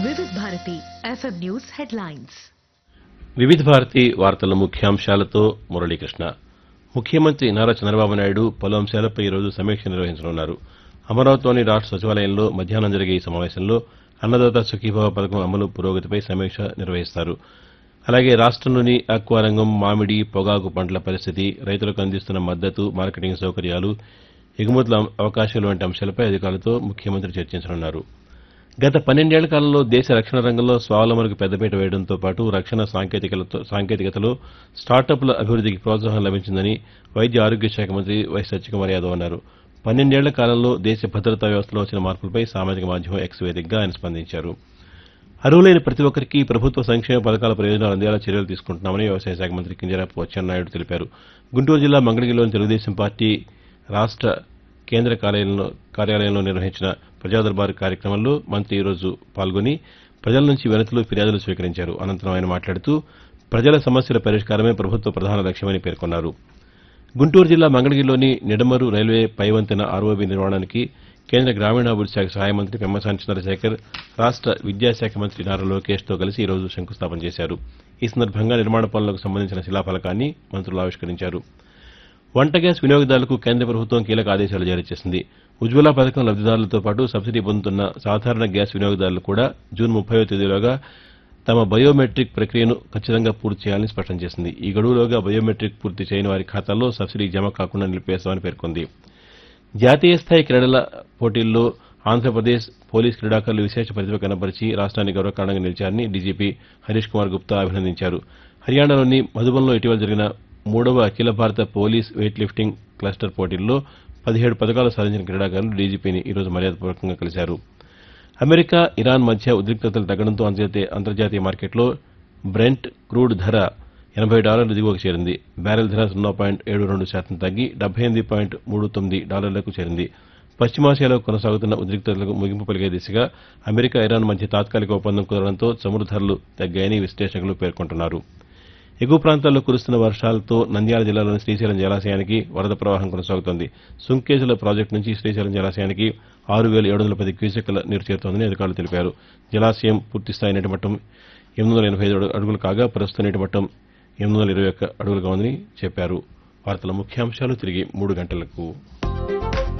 వివిధ Bharati FM news headlines వివిధ భారతి వార్తల ముఖ్యాంశాలతో మురళీకృష్ణ ముఖ్యమంత్రి నారా చంద్రబాబు నాయుడు పలు అంశాలపై ఈరోజు సమీక్ష నిర్వహించనున్నారు అమరావతిలోని రాష్ట సచివాలయంలో మధ్యాహ్నం జరిగే ఈ సమావేశంలో అన్నదాత సుఖీభావ పథకం అమలు పురోగతిపై సమీక్ష నిర్వహిస్తారు అలాగే రాష్టంలోని ఆక్వా రంగం మామిడి పొగాకు పంటల పరిస్థితి రైతులకు అందిస్తున్న మద్దతు మార్కెటింగ్ సౌకర్యాలు ఎగుమతుల అవకాశాలు వంటి అంశాలపై అధికారులతో ముఖ్యమంత్రి చర్చించనున్నారు గత పన్నెండేళ్ల కాలంలో దేశ రక్షణ రంగంలో స్వావలంబనకు పెద్దపీట వేయడంతో పాటు రక్షణ సాంకేతికలతో సాంకేతికతలో స్టార్టప్ల అభివృద్దికి ప్రోత్సాహం లభించిందని వైద్య ఆరోగ్య శాఖ మంత్రి వై సత్యకుమార్ యాదవ్ అన్నారు పన్నెండేళ్ల కాలంలో దేశ భద్రతా వ్యవస్థలో వచ్చిన మార్పులపై సామాజిక మాధ్యమం ఎక్స్ వేదికగా ఆయన స్పందించారు అర్హులైన ప్రతి ఒక్కరికి ప్రభుత్వ సంక్షేమ పథకాల ప్రయోజనాలు అందేలా చర్యలు తీసుకుంటున్నామని వ్యవసాయ శాఖ మంత్రి కింజరాపు అచ్చెన్నాయుడు తెలిపారు గుంటూరు జిల్లా మంగళగిరిలోని తెలుగుదేశం పార్టీ రాష్ట కేంద్ర కార్యాలయంలో కార్యాలయంలో నిర్వహించిన ప్రజాదర్బార్ కార్యక్రమంలో మంత్రి ఈరోజు పాల్గొని ప్రజల నుంచి వినతులు ఫిర్యాదులు స్వీకరించారు అనంతరం ఆయన మాట్లాడుతూ ప్రజల సమస్యల పరిష్కారమే ప్రభుత్వ ప్రధాన లక్ష్యమని పేర్కొన్నారు గుంటూరు జిల్లా మంగళగిరిలోని నిడమరు రైల్వే పైవంతెన ఆర్ఓబీ నిర్మాణానికి కేంద్ర గ్రామీణాభివృద్ది శాఖ సహాయ మంత్రి పెమ్మసాని చంద్రశేఖర్ రాష్ట విద్యాశాఖ మంత్రి నారా లోకేష్తో కలిసి ఈరోజు శంకుస్థాపన చేశారు ఈ సందర్భంగా నిర్మాణ పనులకు సంబంధించిన శిలాఫలకాన్ని మంత్రులు ఆవిష్కరించారు వంట గ్యాస్ వినియోగదారులకు కేంద్ర ప్రభుత్వం కీలక ఆదేశాలు జారీ చేసింది ఉజ్వల పథకం లబ్దిదారులతో పాటు సబ్సిడీ పొందుతున్న సాధారణ గ్యాస్ వినియోగదారులు కూడా జూన్ ముప్పైవ తేదీలోగా తమ బయోమెట్రిక్ ప్రక్రియను ఖచ్చితంగా పూర్తి చేయాలని స్పష్టం చేసింది ఈ గడువులోగా బయోమెట్రిక్ పూర్తి చేయని వారి ఖాతాల్లో సబ్సిడీ జమ కాకుండా నిలిపేస్తామని పేర్కొంది జాతీయ స్థాయి క్రీడల పోటీల్లో ఆంధ్రప్రదేశ్ పోలీస్ క్రీడాకారులు విశేష ప్రతిభ కనబరిచి రాష్ట్రానికి గౌరవకారణంగా నిలిచారని డీజీపీ హరీష్ కుమార్ గుప్తా అభినందించారు హర్యానాలోని మధుబన్లో ఇటీవల జరిగిన మూడవ అఖిల భారత పోలీస్ వెయిట్ లిఫ్టింగ్ క్లస్టర్ పోటీల్లో పదిహేడు పథకాలు సాధించిన క్రీడాకారులు డీజీపీని ఈరోజు మర్యాదపూర్వకంగా కలిశారు అమెరికా ఇరాన్ మధ్య ఉద్రిక్తతలు తగ్గడంతో అంతర్జాతీయ అంతర్జాతీయ మార్కెట్లో బ్రెంట్ క్రూడ్ ధర ఎనభై డాలర్ల దిగువకు చేరింది బ్యారెల్ ధర సున్నా పాయింట్ ఏడు రెండు శాతం తగ్గి డెబ్బై ఎనిమిది పాయింట్ మూడు తొమ్మిది డాలర్లకు చేరింది పశ్చిమాసియాలో కొనసాగుతున్న ఉద్రిక్తతలకు ముగింపు పలికే దిశగా అమెరికా ఇరాన్ మధ్య తాత్కాలిక ఒప్పందం కుదరడంతో చమురు ధరలు తగ్గాయని విశ్లేషకులు పేర్కొంటున్నారు ఎగువ ప్రాంతాల్లో కురుస్తున్న వర్షాలతో నంద్యాల జిల్లాలోని శ్రీశైలం జలాశయానికి వరద ప్రవాహం కొనసాగుతోంది సుంకేజుల ప్రాజెక్టు నుంచి శ్రీశైలం జలాశయానికి ఆరు వేల ఏడు వందల పది క్యూసెక్ల నీరు చేరుతోందని అధికారులు తెలిపారు జలాశయం పూర్తిస్థాయి నీటి మట్టం ఎనిమిది వందల ఎనభై ఐదు అడుగులు కాగా ప్రస్తుత నీటి మట్టం ఎనిమిది వందల ఇరవై ఒక్క అడుగులుగా ఉందని చెప్పారు వార్తల ముఖ్యాంశాలు తిరిగి మూడు గంటలకు